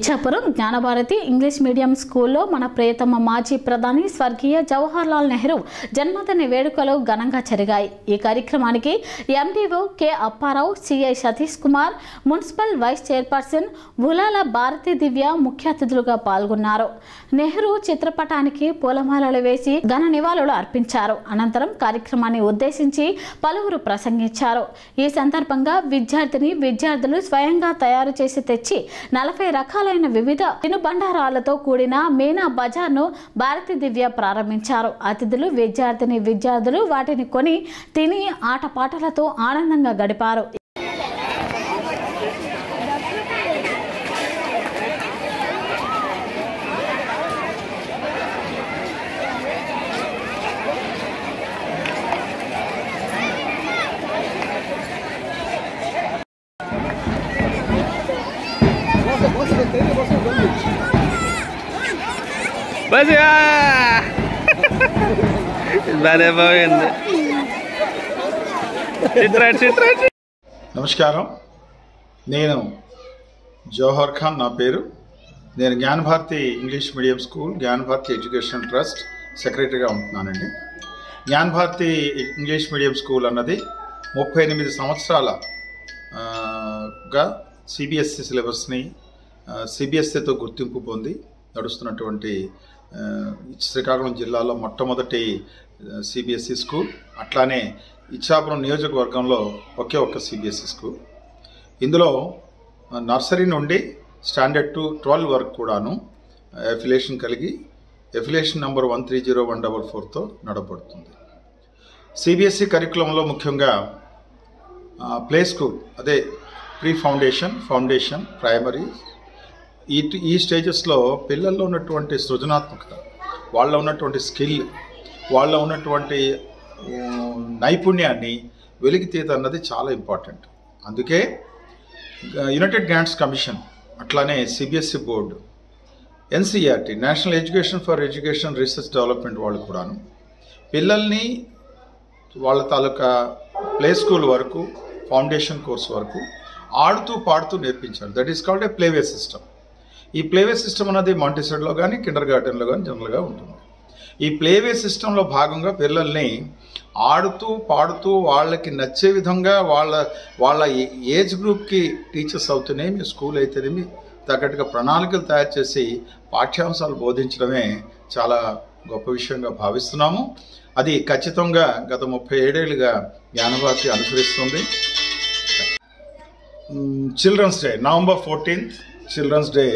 Ichchapuram Gnanabharathi English medium స్కూల్లో మన ప్రియతమ మాజీ ప్రధాని స్వర్గీయ జవహర్లాల్ నెహ్రూ జన్మదిన వేడుకలు ఘనంగా జరిగాయి ఈ కార్యక్రమానికి MDO K Apparao CI Satish Kumar municipal vice chairperson Bulala Bharati Divya ముఖ్య అతిథులుగా పాల్గొన్నారు నెహ్రూ చిత్రపటానికి పూలమాలలు వేసి ఘన నివాళులు అర్పించారు అనంతరం కార్యక్రమాన్ని ఉద్దేశించి పలువురు ప్రసంగించారు ఈ సందర్భంగా విద్యార్థిని విద్యార్థులు స్వయంగా తయారు చేసి తెచ్చి నలభై రకాలైన వివిధ తినుబండారాలతో కూడిన మీనా బజార్ను భారతి దివ్య ప్రారంభించారు అతిథులు విద్యార్థిని విద్యార్థులు వాటిని కొని తిని ఆటపాటలతో ఆనందంగా గడిపారు బస్గా భలే పోయింది చిత్ర చిత్ర నమస్కారం నేను జవహర్ ఖాన్ నా పేరు నేను Gnanabharati English medium school Gnanabharati education trust సెక్రటరీగా ఉంటున్నానండి జ్ఞానభారతి ఇంగ్లీష్ మీడియం స్కూల్ అన్నది ముప్పై ఎనిమిది సంవత్సరాల ఆ, గా సిబిఎస్సి సిలబస్ని సిబిఎస్సితో గుర్తింపు పొంది నడుస్తున్నటువంటి ఆ, శ్రీకాకుళం జిల్లాలో మొట్టమొదటి సిబిఎస్సి స్కూల్ అట్లానే ఇచ్చాపురం నియోజకవర్గంలో ఒకే ఒక్క సిబిఎస్సి స్కూల్ ఇందులో ఆ, నర్సరీ నుండి స్టాండర్డ్ టు ట్వెల్వ్ వరకు కూడాను ఎఫిలేషన్ కలిగి affiliation number one three zero one double ఫోర్తో నడపడుతుంది సిబిఎస్ఈ కరికులంలో ముఖ్యంగా ఆ, ప్లే స్కూల్ అదే ప్రీ ఫౌండేషన్ ఫౌండేషన్ ప్రైమరీ ఈ ఈ స్టేజెస్లో పిల్లల్లో ఉన్నటువంటి సృజనాత్మకత వాళ్ళలో ఉన్నటువంటి స్కిల్ వాళ్ళలో ఉన్నటువంటి ఉమ్, నైపుణ్యాన్ని వెలికితీత అన్నది చాలా ఇంపార్టెంట్ అందుకే యునైటెడ్ గ్రాంట్స్ కమిషన్ అట్లానే CBSE board NCERT national education for education research development వాళ్ళు కూడాను పిల్లల్ని వాళ్ళ తాలూకా ప్లే స్కూల్ వరకు ఫౌండేషన్ కోర్స్ వరకు ఆడుతూ పాడుతూ నేర్పించారు that is called a playway system ఈ ప్లేవే సిస్టమ్ అనేది మాంటిసెడ్లో కానీ కిండర్ గార్డెన్లో కానీ జనరల్గా ఉంటుంది ఈ ప్లేవే సిస్టంలో భాగంగా పిల్లల్ని ఆడుతూ పాడుతూ వాళ్ళకి నచ్చే విధంగా వాళ్ళ వాళ్ళ ఏ- ఏజ్ గ్రూప్కి టీచర్స్ అవుతున్నాయి స్కూల్ అయితేనేమి తగ్గట్టుగా ప్రణాళికలు తయారు చేసి పాఠ్యాంశాలు బోధించడమే చాలా గొప్ప విషయంగా భావిస్తున్నాము అది ఖచ్చితంగా గత ముప్పై ఏడేళ్ళుగా జ్ఞానభారతి అనుసరిస్తుంది children's day November fourteenth children's day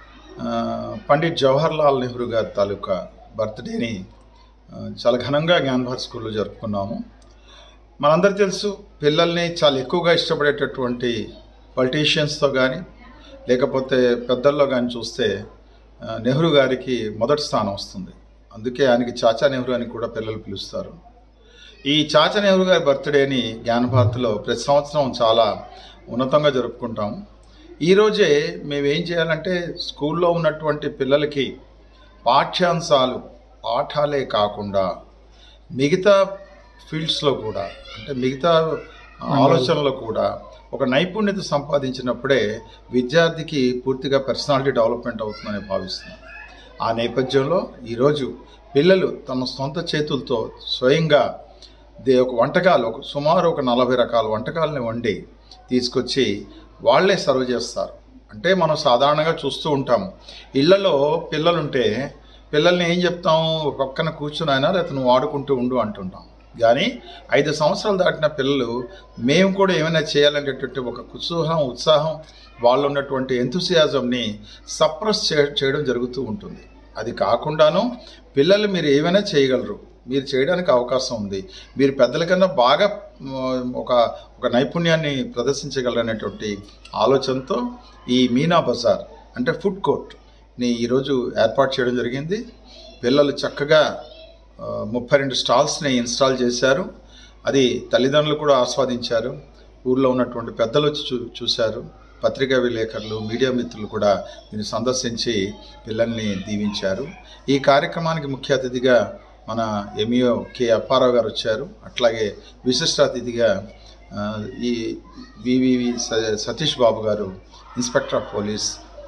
Pandit Jawaharlal Nehru గారి తాలూకా బర్త్డేని ఆ, చాలా ఘనంగా జ్ఞానభారత్ స్కూల్లో జరుపుకున్నాము మనందరికీ తెలుసు పిల్లల్ని చాలా ఎక్కువగా ఇష్టపడేటటువంటి పొలిటీషియన్స్తో కానీ లేకపోతే పెద్దల్లో కానీ చూస్తే ఆ, నెహ్రూ గారికి మొదటి స్థానం వస్తుంది అందుకే ఆయనకి చాచా నెహ్రూ అని కూడా పిల్లలు పిలుస్తారు ఈ చాచా నెహ్రూ గారి బర్త్డేని జ్ఞానభారతిలో ప్రతి సంవత్సరం చాలా ఉన్నతంగా జరుపుకుంటాం ఈరోజే మేము ఏం చేయాలంటే స్కూల్లో ఉన్నటువంటి పిల్లలకి పాఠ్యాంశాలు పాఠాలే కాకుండా మిగతా ఫీల్డ్స్లో కూడా అంటే మిగతా ఆలోచనలో కూడా ఒక నైపుణ్యత సంపాదించినప్పుడే విద్యార్థికి పూర్తిగా పర్సనాలిటీ డెవలప్మెంట్ అవుతుందని భావిస్తున్నాను ఆ నేపథ్యంలో ఈరోజు పిల్లలు తమ సొంత చేతులతో స్వయంగా దే ఒక వంటకాలు ఒక సుమారు ఒక నలభై రకాల వంటకాలని వండి తీసుకొచ్చి వాళ్ళే సర్వ్ చేస్తారు అంటే మనం సాధారణంగా చూస్తూ ఉంటాం ఇళ్లలో పిల్లలుంటే పిల్లల్ని ఏం చెప్తాం ఒక పక్కన కూర్చుని అయినా లేకపోతే నువ్వు ఆడుకుంటూ ఉండు అంటుంటాం కానీ ఐదు సంవత్సరాలు దాటిన పిల్లలు మేము కూడా ఏమైనా చేయాలనేటటువంటి ఒక కుతూహలం ఉత్సాహం వాళ్ళు ఉన్నటువంటి ఎంతుసియాజంని సప్రెస్ చే చేయడం జరుగుతూ ఉంటుంది అది కాకుండాను పిల్లలు మీరు ఏమైనా చేయగలరు మీరు చేయడానికి అవకాశం ఉంది మీరు పెద్దల కన్నా బాగా మ్, ఒక ఒక నైపుణ్యాన్ని ప్రదర్శించగలరనేటువంటి ఆలోచనతో ఈ మీనా బజార్ అంటే ఫుడ్ కోర్ట్ని ఈరోజు ఏర్పాటు చేయడం జరిగింది పిల్లలు చక్కగా ఆ, ముప్పై రెండు స్టాల్స్ని ఇన్స్టాల్ చేశారు అది తల్లిదండ్రులు కూడా ఆస్వాదించారు ఊర్లో ఉన్నటువంటి పెద్దలు వచ్చి చూ చూశారు పత్రికా విలేకరులు మీడియా మిత్రులు కూడా దీన్ని సందర్శించి పిల్లల్ని దీవించారు ఈ కార్యక్రమానికి ముఖ్య అతిథిగా మన ఎంఈఓ కె అప్పారావు గారు వచ్చారు అట్లాగే విశిష్ట అతిథిగా ఆ, ఈ వివివి సతీష్ బాబు గారు ఇన్స్పెక్టర్ ఆఫ్ పోలీస్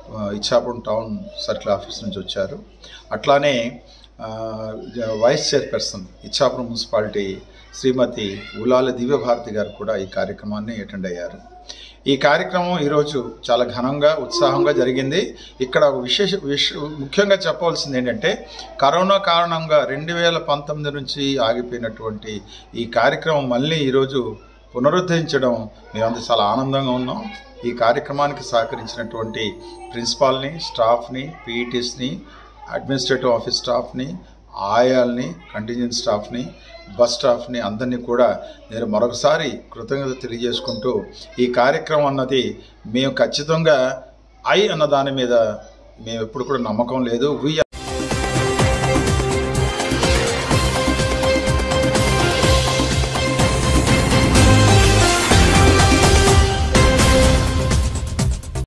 ఆ, ఇచ్చాపురం టౌన్ సర్కిల్ ఆఫీస్ నుంచి వచ్చారు అట్లానే ఆ, vice chairperson Ichchapuram municipality Shrimati Ulala Divyabharati గారు కూడా ఈ కార్యక్రమాన్ని అటెండ్ అయ్యారు ఈ కార్యక్రమం ఈరోజు చాలా ఘనంగా ఉత్సాహంగా జరిగింది ఇక్కడ ఒక విశేష విష ముఖ్యంగా చెప్పవలసింది ఏంటంటే కరోనా కారణంగా రెండు వేల పంతొమ్మిది నుంచి ఆగిపోయినటువంటి ఈ కార్యక్రమం మళ్ళీ ఈరోజు పునరుద్ధరించడం మేమంతా చాలా ఆనందంగా ఉన్నాం ఈ కార్యక్రమానికి సహకరించినటువంటి ప్రిన్సిపాల్ని స్టాఫ్ని పీఈటీస్ని అడ్మినిస్ట్రేటివ్ ఆఫీస్ స్టాఫ్ని ఆయాల్ని కంటింజెంట్ స్టాఫ్ని బస్ స్టాఫ్ని అందరినీ కూడా నేను మరొకసారి కృతజ్ఞత తెలియజేసుకుంటూ ఈ కార్యక్రమం అన్నది మేము ఖచ్చితంగా ఐ అన్న దాని మీద మేము ఎప్పుడు కూడా నమ్మకం లేదు వి